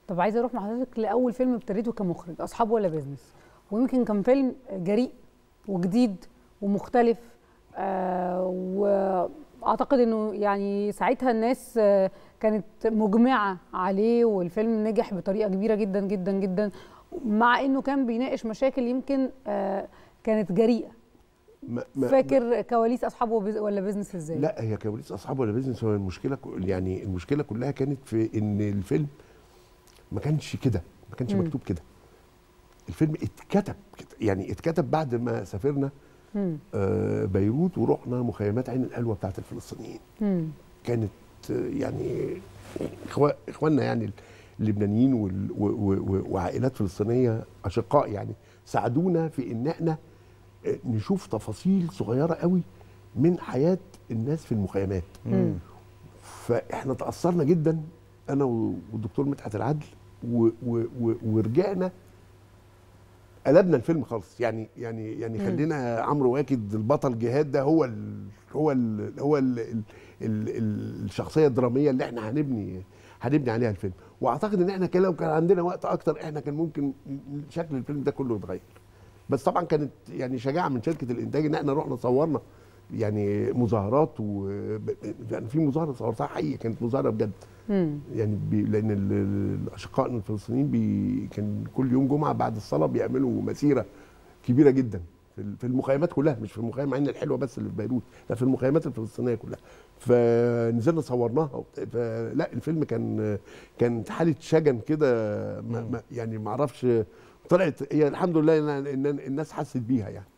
طب عايزه اروح مع حضرتك لاول فيلم ابتديته كمخرج اصحاب ولا بيزنس ويمكن كان فيلم جريء وجديد ومختلف آه واعتقد انه يعني ساعتها الناس آه كانت مجمعه عليه والفيلم نجح بطريقه كبيره جدا جدا جدا مع انه كان بيناقش مشاكل يمكن آه كانت جريئه ما ما فاكر كواليس اصحاب وبز- ولا بيزنس ازاي لا هي كواليس اصحاب ولا بيزنس هو المشكله ك- يعني المشكله كلها كانت في ان الفيلم ما كانش كده ما كانش مم. مكتوب كده الفيلم اتكتب كده يعني اتكتب بعد ما سافرنا مم. آه، بيروت ورحنا مخيمات عين القلوه بتاعت الفلسطينيين مم. كانت آه، يعني إخوا- اخواننا يعني اللبنانيين وال- و- و- و- وعائلات فلسطينيه اشقاء يعني ساعدونا في ان احنا آه، نشوف تفاصيل صغيره قوي من حياه الناس في المخيمات مم. فاحنا تاثرنا جدا انا و- والدكتور مدحت العدل و و و ورجعنا قلبنا الفيلم خالص يعني يعني يعني مم. خلينا عمرو واكد البطل جهاد ده هو ال هو ال هو ال ال ال ال الشخصيه الدراميه اللي احنا هنبني هنبني عليها الفيلم واعتقد ان احنا كان لو كان عندنا وقت اكتر احنا كان ممكن شكل الفيلم ده كله يتغير بس طبعا كانت يعني شجاعه من شركه الانتاج ان احنا رحنا صورنا يعني مظاهرات و يعني في مظاهره صورتها حقيقي كانت مظاهره بجد مم. يعني بي لان ال- ال- الاشقاء الفلسطينيين بي كان كل يوم جمعه بعد الصلاه بيعملوا مسيره كبيره جدا في ال- في المخيمات كلها مش في المخيم عين الحلوه بس اللي في بيروت لا في المخيمات الفلسطينيه كلها فنزلنا صورناها وبت- فلا الفيلم كان كانت حاله شجن كده ما- ما- يعني ما اعرفش طلعت هي الحمد لله إن- إن الناس حست بيها يعني